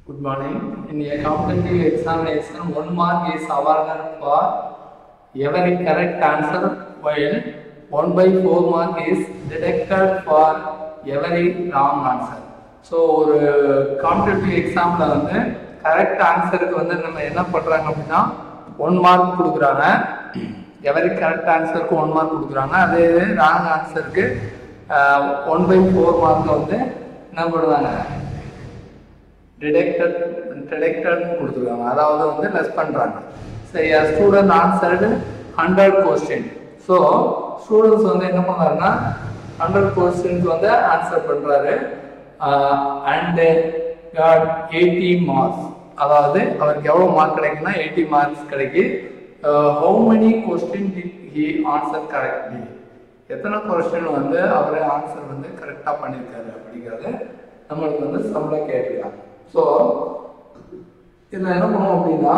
Good morning. In a competitive examination, one mark is awarded for every correct answer, while one by four mark is deducted for every wrong answer. So ஒரு competitive எக்ஸாமில் வந்து correct ஆன்சருக்கு வந்து நம்ம என்ன பண்ணுறாங்க அப்படின்னா one mark கொடுக்குறாங்க எவரி கரெக்ட் ஆன்சருக்கு ஒன் மார்க் கொடுக்குறாங்க அதே இது ராங் ஆன்சருக்கு ஒன் பை ஃபோர் மார்க்கை வந்து என்ன பண்ணுவாங்க டிடெக்டட் டிடெக்டட் கொடுத்துருக்காங்க அதாவது வந்து லெஸ் பண்ணுறாங்க சரி student answered hundred question so students வந்து என்ன பண்ணாருன்னா ஹண்ட்ரட் கொஸ்டின்ஸ் வந்து ஆன்சர் பண்ணுறாரு அண்டு காட் எயிட்டி மார்க்ஸ் அதாவது அவருக்கு எவ்வளோ மார்க் கிடைக்குன்னா எயிட்டி மார்க்ஸ் கிடைக்கி how many question did he answer correctly எத்தனை கொஸ்டின் வந்து அவர் ஆன்சர் வந்து கரெக்டாக பண்ணியிருக்காரு அப்படிங்கிறது நம்மளுக்கு வந்து சம்பளம் கேட்டிருக்காங்க ஸோ இதில் என்ன பண்ணுவோம் அப்படின்னா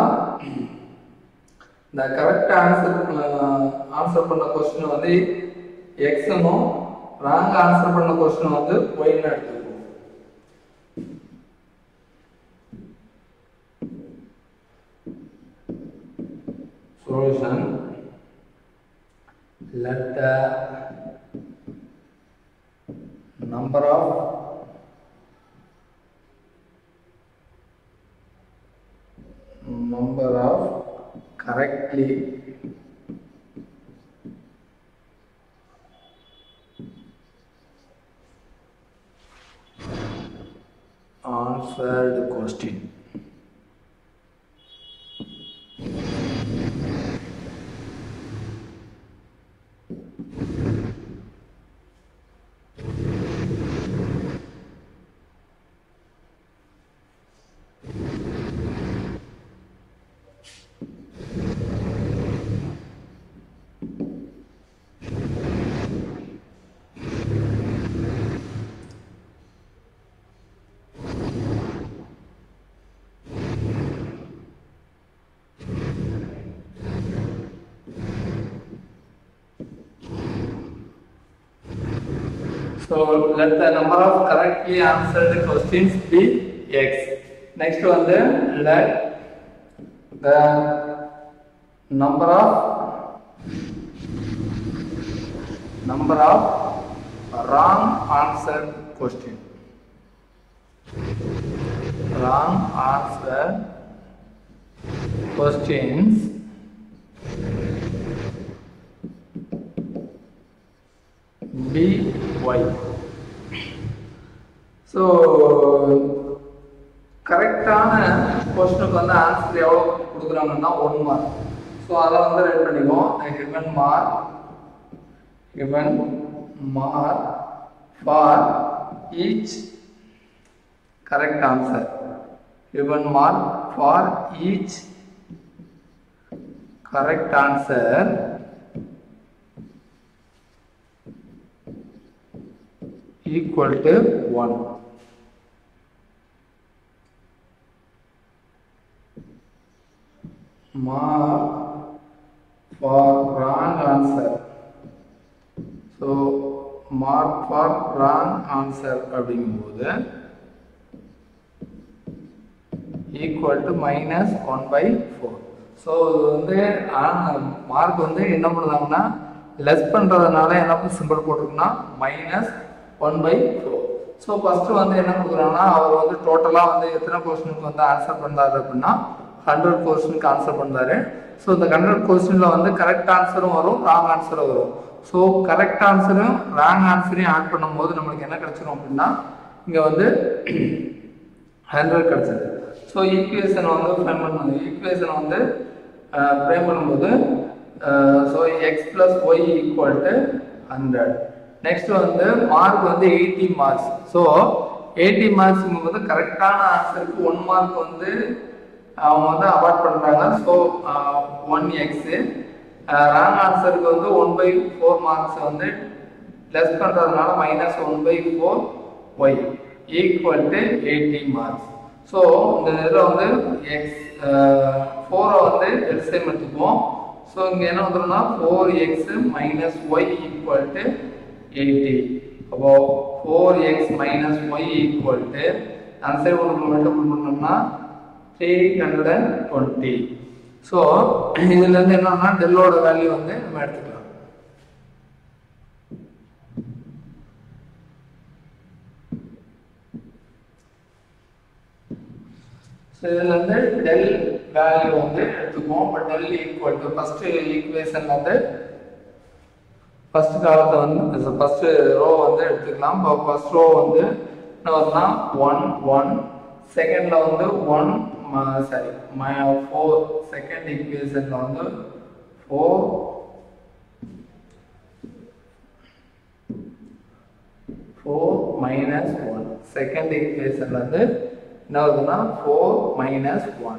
இந்த கரெக்ட் ஆன்சர் ஆன்சர் பண்ண கொஸ்டின் வந்து எக்ஸ்னும் ராங் ஆன்சர் பண்ண கொஸ்டின் வந்து ஒய்னு எடுத்துக்குவோம் solution let the number of number of correctly answered question So let the number of correctly answered questions be x. Next one then let the number of number of wrong answered question. Wrong answer questions be y so கரெக்டான கொஸ்டினுக்கு வந்து answer எவ்வளோ கொடுக்குறாங்கன்னா one mark so அதை வந்து ready பண்ணிக்குவோம் given mark given mark for each correct answer given mark for each correct answer equal to 1. Mark for wrong answer. So, mark for wrong answer அப்படிங்கும்போது equal to minus one by four so இது வந்து mark வந்து என்ன பண்ணுறாங்கன்னா less பண்ணுறதுனால என்ன simple போட்டிருக்குன்னா minus one by four so first வந்து என்ன கொடுக்குறாங்கன்னா அவர் வந்து டோட்டலாக வந்து எத்தனை கொஸ்டினுக்கு வந்து ஆன்சர் பண்ணாரு அப்படின்னா ஹண்ட்ரட் கொஸ்டினுக்கு ஆன்சர் பண்ணாரு ஸோ இந்த ஹண்ட்ரட் கொஸ்டினில் வந்து கரெக்ட் ஆன்சரும் வரும் ராங் ஆன்சரும் வரும் ஸோ கரெக்ட் ஆன்சரும் ராங் ஆன்சரையும் ஆட் பண்ணும்போது நம்மளுக்கு என்ன கிடைச்சிரும் அப்படின்னா இங்கே வந்து ஹண்ட்ரட் கிடச்சிது ஸோ ஈக்குவேஷன் வந்து ஃப்ரேம் பண்ணணும் ஈக்குவேஷன் வந்து ஃப்ரேம் பண்ணும்போது so X plus Y equal to hundred next வந்து மார்க் வந்து eighty marks so eighty marks வந்து கரெக்டான ஆன்சருக்கு ஒன் மார்க் வந்து அவங்க வந்து அவார்ட் பண்ணுறாங்க ஸோ ஒன் எக்ஸு ராங் ஆன்சருக்கு வந்து ஒன் பை ஃபோர் மார்க்ஸ் வந்து லெஸ் பண்ணுறதுனால minus one by four y equal to eighty marks so இந்த இதில் வந்து எக்ஸ் ஃபோரை வந்து எல்சிஎம் எடுத்துக்குவோம் ஸோ இங்கே என்ன வந்துடும்னா four x minus y equal to eighty அப்போ four x minus y equal to அந்த சைடு ஒன்று மல்டிபிள் பண்ணோம்னா three hundred and twenty so இதுலேருந்து என்னன்னா டெல்லோட வேல்யூ வந்து நம்ம எடுத்துக்கலாம் ஸோ இதில் வந்து டெல் வேல்யூ வந்து எடுத்துக்குவோம் இப்போ del equal to first equation வந்து ஃபர்ஸ்ட் காலத்தை வந்து ஃபர்ஸ்ட் ரோ வந்து எடுத்துக்கலாம் இப்போ ஃபர்ஸ்ட் ரோ வந்து என்ன வருதுன்னா ஒன் ஒன் செகண்ட்ல வந்து ஒன் சாரி ஃபோர் செகண்ட் ஈக்குவேஷன்ல வந்து four four minus one second ஈக்குவேஷன்ல வந்து என்ன வருதுன்னா ஃபோர் மைனஸ் ஒன்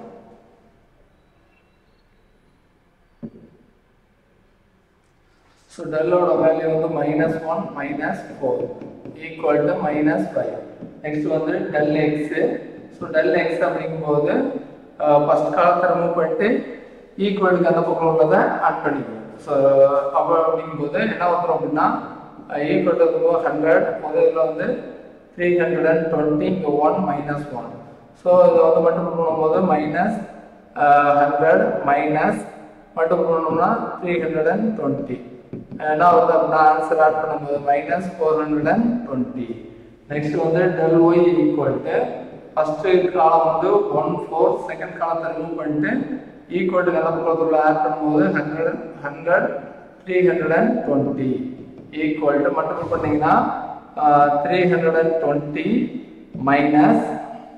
ஸோ டெல்லோட வேல்யூ வந்து minus one minus four equal to minus five next வந்து del x so del x அப்படிங்கும்போது ஃபர்ஸ்ட் காலத்தை ரிமூவ் பண்ணிட்டு ஈக்குவலுக்கு அந்த பக்கம் உள்ளதை ஆட் பண்ணிக்கணும் ஸோ அப்போ அப்படிங்கும்போது என்ன வந்துடும் அப்படின்னா ஈக்குவல் டு ஹண்ட்ரட் முதல் இதில் வந்து த்ரீ ஹண்ட்ரட் அண்ட் டுவெண்ட்டி இங்கே ஒன் மைனஸ் ஒன் ஸோ இதை வந்து மட்டும் பண்ணும்போது மைனஸ் ஹண்ட்ரட் மைனஸ் மட்டும் பண்ணோம்னா த்ரீ ஹண்ட்ரட் அண்ட் டுவெண்ட்டி என்ன வருது அப்படின்னா ஆன்சர் ஆட் பண்ணும்போது minus four hundred and twenty next வந்து del y equal to first காலம் வந்து ஒன் ஃபோர் செகண்ட் காலத்தை ரிமூவ் பண்ணிட்டு ஈக்குவல் டு நிலப்பகுதியில் ஆட் பண்ணும்போது hundred hundred three hundred and twenty equal to மட்டும் பண்ணீங்கன்னா three hundred and twenty minus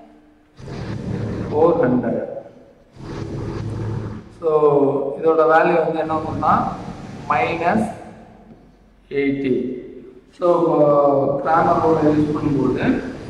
four hundred so இதோட வேல்யூ வந்து என்ன பண்ணா minus eighty so Cramer rule use பண்ணும்போது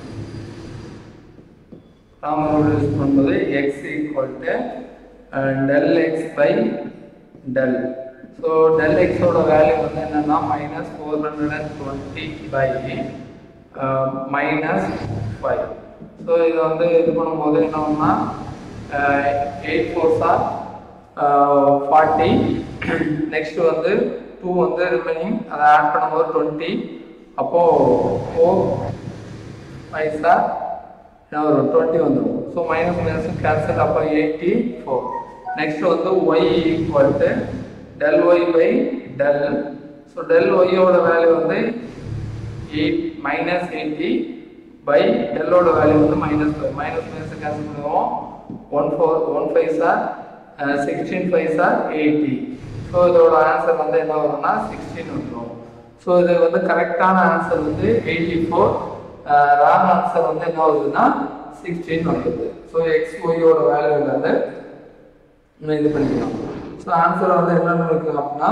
கிராமர் ரோடு யூஸ் பண்ணும்போது x equal to Dell X by del so del எக்ஸோட value வந்து என்னன்னா minus four hundred and twenty by minus five so இதை வந்து இது பண்ணும்போது என்ன ஆகும்னா eight four sir forty next வந்து டூ வந்து ரிமைனிங் அதை ஆட் பண்ணும்போது டுவெண்ட்டி அப்போது ஃபோர் ஃபைவ் சார் என்ன வரும் டுவெண்ட்டி வந்துடும் ஸோ மைனஸ் மைனஸ் கேன்சல் அப்போ எயிட்டி ஃபோர் நெக்ஸ்ட் வந்து y equal to del y by del so del ஒய்யோட வேல்யூ வந்து eight minus eighty by டெல்லோட value வந்து minus five minus minus cancel பண்ணுவோம் one four one five sir sixteen five sir eighty so இதோட answer வந்து என்ன வரும்னா sixteen வந்துடும் so இது வந்து கரெக்டான ஆன்சர் வந்து எயிட்டி ஃபோர் ராங் ஆன்சர் வந்து என்ன வருதுன்னா சிக்ஸ்டீன் வந்துடுது ஸோ எக்ஸ் ஒய்யோட வேல்யூ வந்து நம்ம இது பண்ணிக்கலாம் ஸோ ஆன்சர் வந்து என்னென்ன இருக்கு அப்படின்னா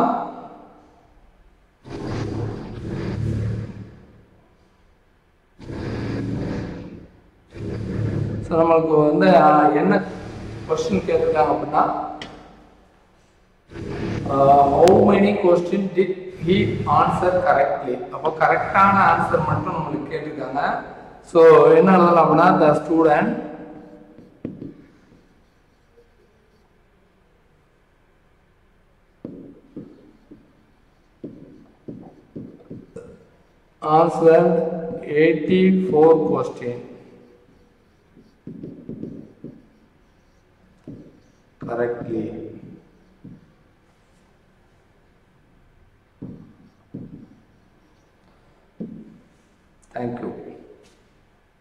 ஸோ நம்மளுக்கு வந்து ஆஹ், என்ன கொஸ்டின் கேட்டிருக்காங்க அப்படின்னா how many question did he answer correctly அப்போ கரெக்டான ஆன்சர் மட்டும் நம்மளுக்கு கேட்டிருக்காங்க ஸோ என்ன எழுதலாம் அப்படின்னா the student answered 84 question correctly. Thank you.